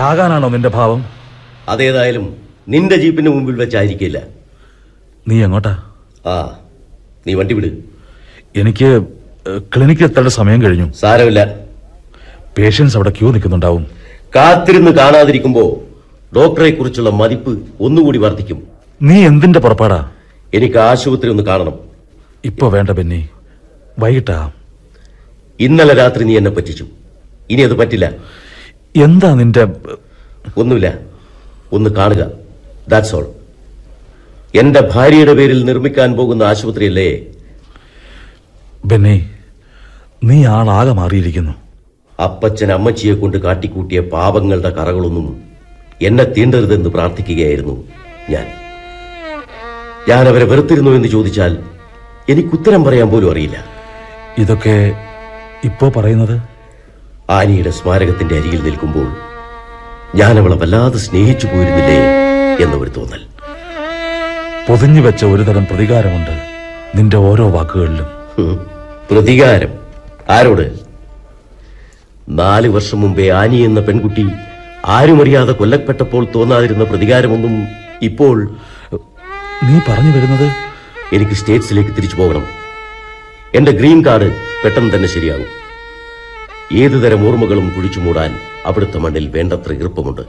ചാകാനാണോ നിന്റെ ഭാവം അതേതായാലും നിന്റെ ജീപ്പിന്റെ മുമ്പിൽ വെച്ചായിരിക്കില്ല നീ എങ്ങോട്ടാ ആ നീ വണ്ടി വിട് എനിക്ക് ഏഹ്, ക്ലിനിക്കിൽ എത്തേണ്ട സമയം കഴിഞ്ഞു സാരമില്ല പേഷ്യൻസ് അവിടെ ക്യൂ നിൽക്കുന്നുണ്ടാവും കാത്തിരുന്ന് കാണാതിരിക്കുമ്പോ ഡോക്ടറെ കുറിച്ചുള്ള മതിപ്പ് ഒന്നുകൂടി വർദ്ധിക്കും നീ എന്തിന്റെ പുറപ്പാടാ എനിക്ക് ആശുപത്രി ഒന്ന് കാണണം ഇപ്പൊ വേണ്ട ബെന്നി വൈകിട്ടാ ഇന്നലെ രാത്രി നീ എന്നെ പറ്റിച്ചു ഇനി അത് പറ്റില്ല എന്താ നിന്റെ ഒന്നുമില്ല ഒന്ന് കാണുക ദാറ്റ്സ് ഓൾ എന്റെ ഭാര്യയുടെ പേരിൽ നിർമ്മിക്കാൻ പോകുന്ന ആശുപത്രിയല്ലേ ബെന്നി നീ ആളാകെ മാറിയിരിക്കുന്നു അപ്പച്ചൻ അമ്മച്ചിയെ കൊണ്ട് കാട്ടിക്കൂട്ടിയ പാപങ്ങളുടെ കറകളൊന്നും എന്നെ തീണ്ടരുതെന്ന് പ്രാർത്ഥിക്കുകയായിരുന്നു ഞാൻ ഞാൻ അവരെ വെറുത്തിരുന്നു എന്ന് ചോദിച്ചാൽ എനിക്ക് ഉത്തരം പറയാൻ പോലും അറിയില്ല ഇതൊക്കെ ഇപ്പോ പറയുന്നത് ആനിയുടെ സ്മാരകത്തിന്റെ അരികിൽ നിൽക്കുമ്പോൾ ഞാൻ അവളെ വല്ലാതെ സ്നേഹിച്ചു പോയിരുന്നില്ലേ എന്നൊരു തോന്നൽ പൊതിഞ്ഞു വെച്ച ഒരുതരം പ്രതികാരമുണ്ട് നിന്റെ ഓരോ വാക്കുകളിലും ഹും, പ്രതികാരം ആരോട് നാല് വർഷം മുമ്പേ ആനി എന്ന പെൺകുട്ടി ആരുമറിയാതെ കൊല്ലപ്പെട്ടപ്പോൾ തോന്നാതിരുന്ന പ്രതികാരമൊന്നും ഇപ്പോൾ നീ പറഞ്ഞു വരുന്നത് എനിക്ക് സ്റ്റേറ്റ്സിലേക്ക് തിരിച്ചു പോകണം എന്റെ ഗ്രീൻ കാർഡ് പെട്ടെന്ന് തന്നെ ശരിയാകും ഏതുതരം ഓർമ്മകളും കുഴിച്ചു മൂടാൻ അവിടുത്തെ മണ്ണിൽ വേണ്ടത്ര ഈർപ്പമുണ്ട്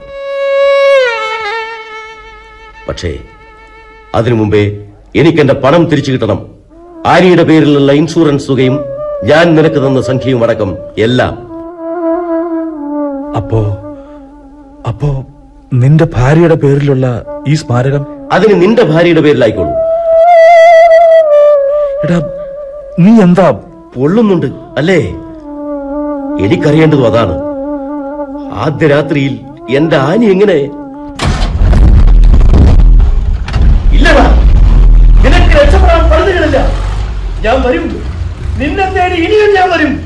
പക്ഷേ അതിനു മുമ്പേ എനിക്ക് എന്റെ പണം തിരിച്ചു കിട്ടണം ആനിയുടെ പേരിലുള്ള ഇൻഷുറൻസ് തുകയും ഞാൻ നിനക്ക് തന്ന സംഖ്യയും അടക്കം എല്ലാം അപ്പോ അപ്പോ നിന്റെ ഭാര്യയുടെ പേരിലുള്ള ഈ സ്മാരകം അതിന് നിന്റെ ഭാര്യയുടെ പേരിലായിക്കോളൂ എടാ നീ എന്താ പൊള്ളുന്നുണ്ട് അല്ലേ എനിക്കറിയേണ്ടതും അതാണ് ആദ്യ രാത്രിയിൽ എന്റെ ആനി എങ്ങനെ ഇല്ലടാ നിനക്ക് രക്ഷപ്പെടാൻ പഴുതുകളില്ല ഞാൻ വരും നിന്നെ തേടി ഇനിയും ഞാൻ വരും